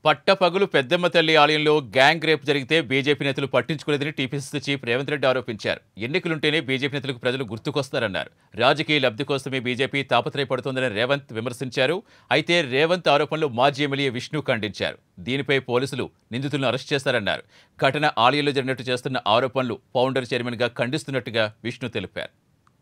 పట్టపగులు పెద్దమ్మ తల్లి ఆలయంలో గ్యాంగ్ రేప్ జరిగితే బీజేపీ నేతలు పట్టించుకోలేదని టీపీసీసీ చీఫ్ రేవంత్ రెడ్డి ఆరోపించారు ఎన్నికలుంటేనే బీజేపీ నేతలకు ప్రజలు గుర్తుకొస్తారన్నారు రాజకీయ లబ్ధి కోసమే బీజేపీ తాపత్రయపడుతోందని రేవంత్ విమర్శించారు అయితే రేవంత్ ఆరోపణలు మాజీ ఎమ్మెల్యే విష్ణు ఖండించారు దీనిపై పోలీసులు నిందితులను అరెస్ట్ చేశారన్నారు ఘటన ఆలయంలో జరిగినట్టు చేస్తున్న ఆరోపణలు ఫౌండర్ చైర్మన్గా ఖండిస్తున్నట్టుగా విష్ణు తెలిపారు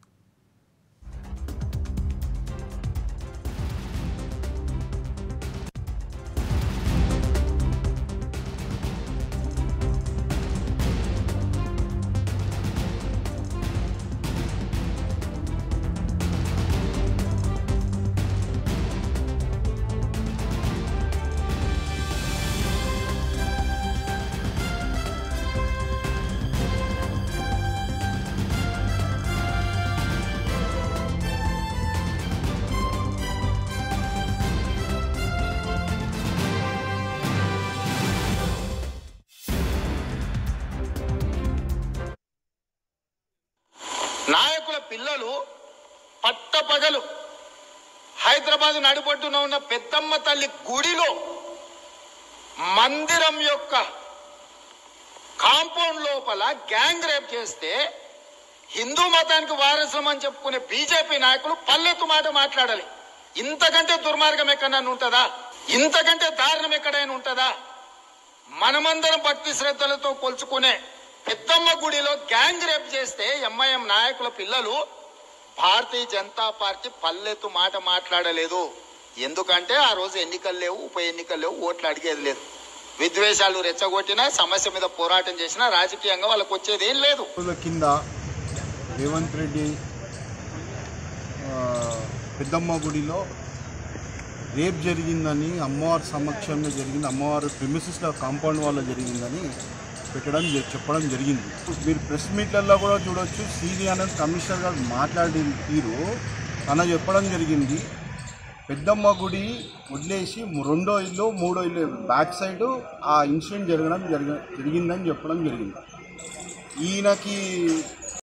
నాయకుల పిల్లలు పట్టపగలు హైదరాబాద్ నడిబొడ్డున ఉన్న పెద్దమ్మ తల్లి గుడిలో మందిరం యొక్క కాంపౌండ్ లోపల గ్యాంగ్ రేప్ చేస్తే హిందూ మతానికి వారసం అని చెప్పుకునే బీజేపీ నాయకులు పల్లెత్తు మాట మాట్లాడాలి ఇంతకంటే దుర్మార్గం ఎక్కడైనా ఉంటుందా ఇంతకంటే దారుణం ఎక్కడైనా ఉంటుందా మనమందరం భక్తి శ్రద్ధలతో కొలుచుకునే పెద్దమ్మ గుడిలో గ్యాంగ్ రేప్ చేస్తే ఎంఐఎం నాయకుల పిల్లలు భారతీయ జనతా పార్టీ పల్లెత్తు మాట మాట్లాడలేదు ఎందుకంటే ఆ రోజు ఎన్నికలు లేవు ఉప ఎన్నికలు లేవు ఓట్లు అడిగేది లేదు విద్వేషాలు రెచ్చగొట్టినా సమస్య మీద పోరాటం చేసినా రాజకీయంగా వాళ్ళకి వచ్చేది ఏం లేదు రోజుల కింద రేవంత్ రెడ్డి ఆ, పెద్దమ్మ గుడిలో రేప్ జరిగిందని అమ్మవారి సమక్షంలో జరిగింది అమ్మవారి ప్రిమిసెస్లో కాంపౌండ్ వల్ల జరిగిందని పెట్టడం జ- చెప్పడం జరిగింది మీరు ప్రెస్ మీట్లలో కూడా చూడొచ్చు సిరి ఆనంద్ కమిషనర్ గారు మాట్లాడిన తీరు తన చెప్పడం జరిగింది పెద్దమ్మ గుడి వదిలేసి రెండో ఇల్లు మూడో ఇల్లు బ్యాక్ సైడ్ ఆ ఇన్సిడెంట్ జరగడం జరిగ జరిగిందని చెప్పడం జరిగింది ఈయనకి